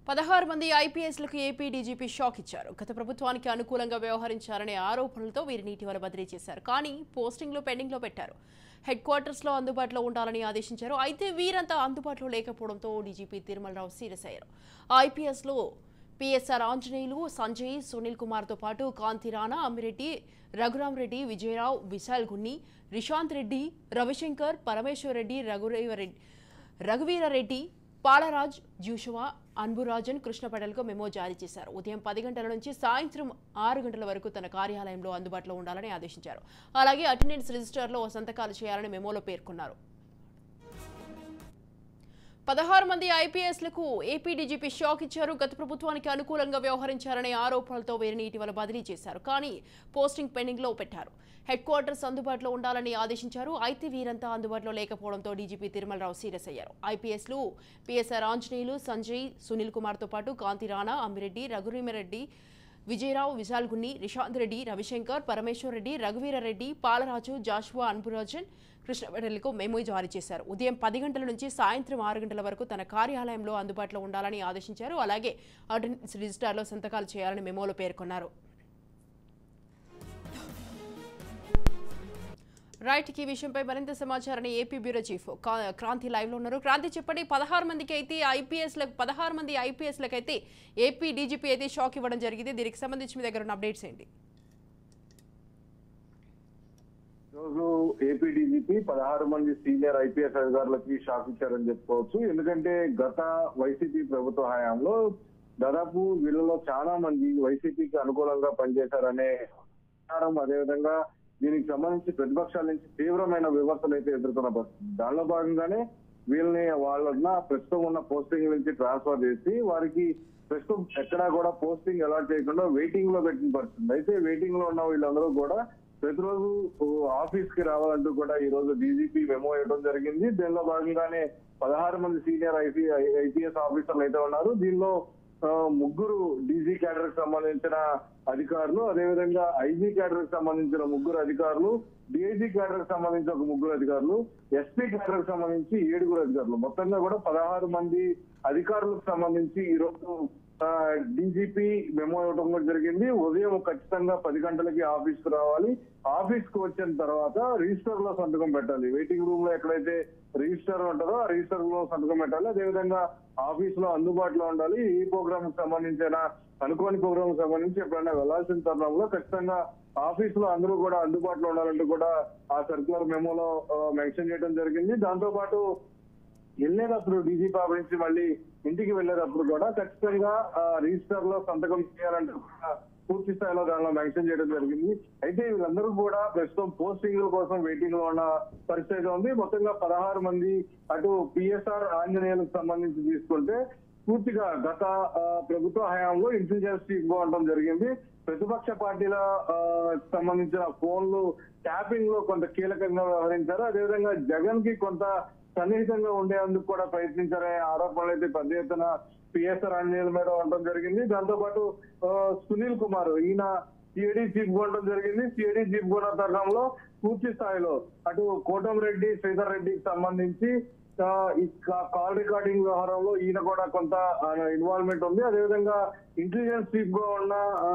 పదహారు మంది ఐపీఎస్లకు AP DGP shock ఇచ్చారు గత ప్రభుత్వానికి అనుకూలంగా వ్యవహరించారనే ఆరోపణలతో వీరిని ఇటీవల బదిలీ చేశారు కానీ పోస్టింగ్లు పెండింగ్లో పెట్టారు హెడ్ క్వార్టర్స్లో అందుబాటులో ఉండాలని ఆదేశించారు అయితే వీరంతా అందుబాటులో లేకపోవడంతో డీజీపీ తిరుమలరావు సీరియస్ అయ్యారు ఐపీఎస్లో పిఎస్ఆర్ ఆంజనేయులు సంజయ్ సునీల్ కుమార్తో పాటు కాంతి రాణా అమ్మిరెడ్డి రఘురాం రెడ్డి విజయరావు విశాల్ గున్ని రిషాంత్ రెడ్డి రవిశంకర్ పరమేశ్వర్ రెడ్డి రఘురేవరెడ్డి రఘువీరారెడ్డి పాలరాజ్ జూషువా అన్బురాజన్ కృష్ణ పటేల్కు మెమో జారీ చేశారు ఉదయం పది గంటల నుంచి సాయంత్రం ఆరు గంటల వరకు తన కార్యాలయంలో అందుబాటులో ఉండాలని ఆదేశించారు అలాగే అటెండెన్స్ రిజిస్టర్లో సంతకాలు చేయాలని మెమోలో పేర్కొన్నారు పదహారు మంది ఐపీఎస్లకు ఏపీ డీజీపీ షాక్ ఇచ్చారు గత ప్రభుత్వానికి అనుకూలంగా వ్యవహరించారనే ఆరోపణలతో వీరిని ఇటీవల బదిలీ చేశారు కానీ పోస్టింగ్ పెండింగ్ లో పెట్టారు హెడ్ క్వార్టర్స్ అందుబాటులో ఉండాలని ఆదేశించారు అయితే వీరంతా అందుబాటులో లేకపోవడంతో డీజీపీ తిరుమలరావు సీరియస్ అయ్యారు ఐపీఎస్లు పిఎస్ఆర్ ఆంజనేయులు సంజయ్ సునీల్ కుమార్తో పాటు కాంతి రాణా అమ్మిరెడ్డి రఘురీమరెడ్డి విజయరావు విశాల్ గున్ని రిషాంత్ రెడ్డి రవిశంకర్ పరమేశ్వర్ రెడ్డి రఘువీరారెడ్డి పాలరాజు జాషువా అన్బురాజన్ కృష్ణపటేల్కు మెమో జారీ చేశారు ఉదయం పది గంటల నుంచి సాయంత్రం ఆరు గంటల వరకు తన కార్యాలయంలో అందుబాటులో ఉండాలని ఆదేశించారు అలాగే అటెండెన్స్ రిజిస్టార్లో సంతకాలు చేయాలని మెమోలో పేర్కొన్నారు రైట్ ఈ విషయంపై మరింత సమాచారాన్ని ఏపీ బ్యూరో చీఫ్ కా- క్రాంతి లైవ్ లో ఉన్నారు క్రాంతి చెప్పండి పదహారు మందికి అయితే ఐపీఎస్ పదహారు మంది ఐపీఎస్ అయితే ఏపీ డీజీపీ అయితే షాక్ ఇవ్వడం జరిగింది దీనికి సంబంధించి మీ దగ్గర ఉన్న అప్డేట్స్ ఏంటి రోజు ఏపీ డీజీపీ పదహారు మంది సీనియర్ ఐపీఎస్ అధికారులకి షాక్ ఇచ్చారని చెప్పుకోవచ్చు ఎందుకంటే గత వైసీపీ ప్రభుత్వ హయాంలో దాదాపు వీళ్ళలో చాలా మంది వైసీపీకి అనుకూలంగా పనిచేశారనే ప్రచారం అదేవిధంగా దీనికి సంబంధించి ప్రతిపక్షాల నుంచి తీవ్రమైన విమర్శలు అయితే ఎదుర్కొన్న పరిస్థితి దానిలో భాగంగానే వీళ్ళని వాళ్ళన్న ప్రస్తుతం ఉన్న పోస్టింగ్ నుంచి ట్రాన్స్ఫర్ చేసి వారికి ప్రస్తుతం ఎక్కడా కూడా పోస్టింగ్ అలాట్ చేయకుండా వెయిటింగ్ లో పెట్టిన పరిస్థితి అయితే వెయిటింగ్ లో ఉన్న వీళ్ళందరూ కూడా ప్రతిరోజు ఆఫీస్ కి రావాలంటూ కూడా ఈ రోజు డీజీపీ మెమో ఇవ్వడం జరిగింది దీనిలో భాగంగానే పదహారు మంది సీనియర్ ఐపీ ఐపీఎస్ ఆఫీసర్లు అయితే ఉన్నారు దీనిలో ఆ, ముగ్గురు డీజీ క్యాడర్ కి సంబంధించిన అధికారులు అదేవిధంగా ఐజీ క్యాడర్ కి సంబంధించిన ముగ్గురు అధికారులు డిఐజీ క్యాడర్ కి సంబంధించి ఒక ముగ్గురు అధికారులు ఎస్పీ క్యాడర్ కి సంబంధించి ఏడుగురు అధికారులు మొత్తంగా కూడా పదహారు మంది అధికారులకు సంబంధించి ఈ రోజు డీజీపీ మెమో ఇవ్వడం కూడా జరిగింది ఉదయం ఖచ్చితంగా పది గంటలకి ఆఫీస్ కు రావాలి ఆఫీస్ కు వచ్చిన తర్వాత రిజిస్టర్ లో సంతకం పెట్టాలి వెయిటింగ్ రూమ్ లో ఎక్కడైతే రిజిస్టర్ ఉంటుందో ఆ రిజిస్టర్ లో సంతకం పెట్టాలి అదేవిధంగా ఆఫీస్ లో అందుబాటులో ఉండాలి ఈ ప్రోగ్రామ్ కి సంబంధించిన అనుకోని ప్రోగ్రామ్ కి సంబంధించి ఎప్పుడైనా వెళ్లాల్సిన తరుణంలో ఖచ్చితంగా ఆఫీస్ లో అందరూ కూడా అందుబాటులో ఉండాలంటూ కూడా ఆ సర్క్యులర్ మెమోలో మెన్షన్ చేయడం జరిగింది దాంతో పాటు వెళ్ళేటప్పుడు డీజీపీ ఆఫీస్ నుంచి మళ్ళీ ఇంటికి వెళ్ళేటప్పుడు కూడా ఖచ్చితంగా ఆ, రిజిస్టర్ లో సంతకం చేయాలంటూ కూడా పూర్తి స్థాయిలో దానిలో మెన్షన్ చేయడం జరిగింది అయితే వీళ్ళందరూ కూడా ప్రస్తుతం పోస్టింగ్ల కోసం వెయిటింగ్ లో ఉన్న పరిస్థితి ఉంది మొత్తంగా పదహారు మంది అటు పిఎస్ఆర్ ఆంజనేయులకు సంబంధించి తీసుకుంటే పూర్తిగా గత ఆ, ప్రభుత్వ హయాంలో ఇంటెలిజెన్స్ చీఫ్ గా ఉండడం జరిగింది ప్రతిపక్ష పార్టీల ఆ, సంబంధించిన ఫోన్లు ట్యాపింగ్ లో కొంత కీలకంగా వ్యవహరించారు అదేవిధంగా జగన్ కి కొంత సన్నిహితంగా ఉండేందుకు కూడా ప్రయత్నించారనే ఆరోపణలు అయితే పెద్ద ఎత్తున పిఎస్ఆర్ ఆంజనేయుల మీద ఉండడం జరిగింది దాంతో పాటు ఆ, సునీల్ కుమార్ ఈయన సిఐడి చీఫ్ గా ఉండడం జరిగింది సిఐడి చీఫ్ కూడా తరుణంలో పూర్తి స్థాయిలో అటు కోటంరెడ్డి శ్రీధర్ రెడ్డికి సంబంధించి ఆ, ఈ కా- కాల్ రికార్డింగ్ వ్యవహారంలో ఈయన కూడా కొంత ఇన్వాల్వ్మెంట్ ఉంది అదేవిధంగా ఇంటెలిజెన్స్ చీఫ్ గా ఉన్న ఆ,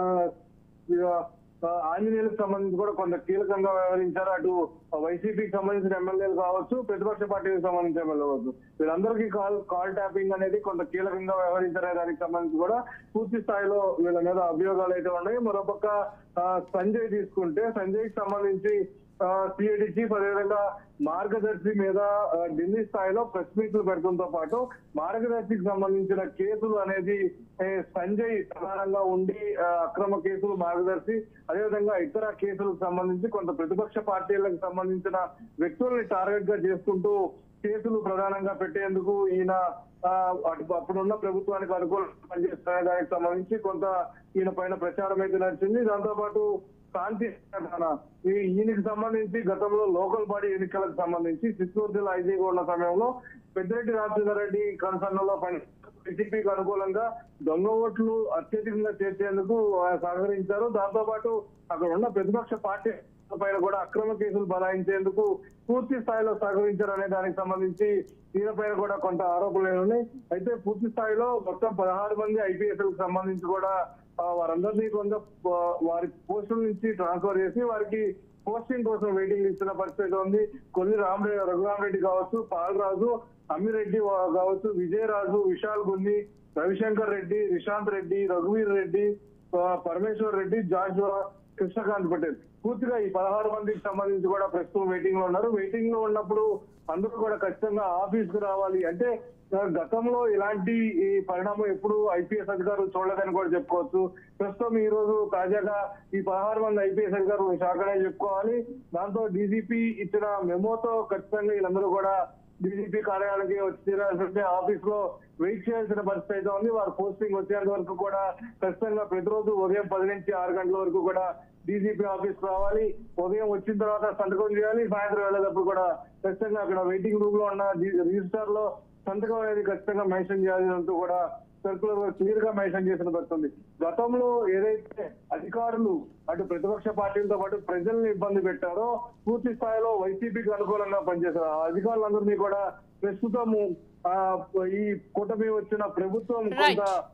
ఇక, ఆ, ఆంజనేయులకు సంబంధించి కూడా కొంత కీలకంగా వ్యవహరించారు అటు వైసీపీకి సంబంధించిన ఎమ్మెల్యేలు కావచ్చు ప్రతిపక్ష పార్టీకి సంబంధించిన ఎమ్మెల్యే కావచ్చు వీళ్ళందరికీ కాల్ కాల్ ట్యాపింగ్ అనేది కొంత కీలకంగా వ్యవహరించారనే దానికి సంబంధించి కూడా పూర్తి స్థాయిలో వీళ్ళ మీద అభియోగాలు అయితే ఉన్నాయి మరోపక్క ఆ, సంజయ్ తీసుకుంటే సంజయ్ కి సంబంధించి సిఐడి చీఫ్ అదేవిధంగా మార్గదర్శి మీద ఆ, ఢిల్లీ స్థాయిలో ప్రెస్ మీట్లు పెట్టడంతో పాటు మార్గదర్శికి సంబంధించిన కేసులు అనేది ఏ, సంజయ్ ప్రధానంగా ఉండి ఆ, అక్రమ కేసులు మార్గదర్శి అదేవిధంగా ఇతర కేసులకు సంబంధించి కొంత ప్రతిపక్ష పార్టీలకు సంబంధించిన వ్యక్తుల్ని టార్గెట్ గా చేసుకుంటూ కేసులు ప్రధానంగా పెట్టేందుకు ఈయన ఆ, అటు అప్పుడున్న ప్రభుత్వానికి అనుకూలంగా పనిచేస్తున్న దానికి సంబంధించి కొంత ఈయన పైన ప్రచారం అయితే నడిచింది దాంతో పాటు శాంతి తెలంగాణ. ఈ ఈయనకి సంబంధించి గతంలో లోకల్ బాడీ ఎన్నికలకు సంబంధించి చిత్తూరు జిల్లా ఐజీగా ఉన్న సమయంలో పెద్దిరెడ్డి రామచంద్ర రెడ్డి కన్సర్న్ పని టీడీపీకి అనుకూలంగా దొంగ ఓట్లు అత్యధికంగా చేర్చేందుకు ఆయన సహకరించారు దాంతో పాటు అక్కడ ఉన్న ప్రతిపక్ష పార్టీ పైన కూడా అక్రమ కేసులు బనాయించేందుకు పూర్తి స్థాయిలో సహకరించారనే దానికి సంబంధించి దీనిపైన కూడా కొంత ఆరోపణలు ఉన్నాయి అయితే పూర్తి స్థాయిలో మొత్తం పదహారు మంది ఐపీఎస్ లకు సంబంధించి కూడా ఆ, వారందరినీ కొంత ఆ, వారి పోస్టుల నుంచి ట్రాన్స్ఫర్ చేసి వారికి పోస్టింగ్ కోసం వెయిటింగ్ ఇస్తున్న పరిస్థితి ఉంది కొన్ని రామరెడ్డి రఘురామరెడ్డి కావచ్చు పాలరాజు అమ్మిరెడ్డి వా- కావచ్చు విజయరాజు విశాల్ గున్ని రవిశంకర్ రెడ్డి రిషాంత్ రెడ్డి రఘువీర్ రెడ్డి ఆ, పరమేశ్వర్ రెడ్డి జాషువా కృష్ణకాంత్ పటేల్ పూర్తిగా ఈ పదహారు మందికి సంబంధించి కూడా ప్రస్తుతం వెయిటింగ్ లో ఉన్నారు వెయిటింగ్ లో ఉన్నప్పుడు అందరూ కూడా ఖచ్చితంగా ఆఫీస్ కు రావాలి అంటే ఆ, గతంలో ఇలాంటి ఈ పరిణామం ఎప్పుడు ఐపీఎస్ అధికారులు చూడలేదని కూడా చెప్పుకోవచ్చు ప్రస్తుతం ఈ రోజు తాజాగా ఈ పదహారు మంది ఐపీఎస్ అధికారులు శాఖనే చెప్పుకోవాలి దాంతో డీజీపీ ఇచ్చిన మెమోతో ఖచ్చితంగా వీళ్ళందరూ కూడా డీజీపీ కార్యాలయానికి వచ్చి తీరాల్సింటే ఆఫీస్ లో వెయిట్ చేయాల్సిన పరిస్థితి అయితే ఉంది వారు పోస్టింగ్ వచ్చేంత వరకు కూడా ఖచ్చితంగా ప్రతిరోజు ఉదయం పది నుంచి ఆరు గంటల వరకు కూడా డీజీపీ ఆఫీస్ రావాలి ఉదయం వచ్చిన తర్వాత సంతకం చేయాలి సాయంత్రం వెళ్ళేటప్పుడు కూడా ఖచ్చితంగా అక్కడ వెయిటింగ్ రూమ్ లో ఉన్న రిజిస్టర్ లో సంతకం అనేది ఖచ్చితంగా మెన్షన్ చేయాలి అంటూ కూడా సర్కులర్ క్లియర్ గా మెన్షన్ చేసిన పరిస్థితుంది గతంలో ఏదైతే అధికారులు అటు ప్రతిపక్ష పార్టీలతో పాటు ప్రజల్ని ఇబ్బంది పెట్టారో పూర్తి స్థాయిలో వైసీపీకి అనుకూలంగా పనిచేశారు ఆ అధికారులందరినీ కూడా ప్రస్తుతము ఆ ఈ కూటమి వచ్చిన ప్రభుత్వం కొంత Right.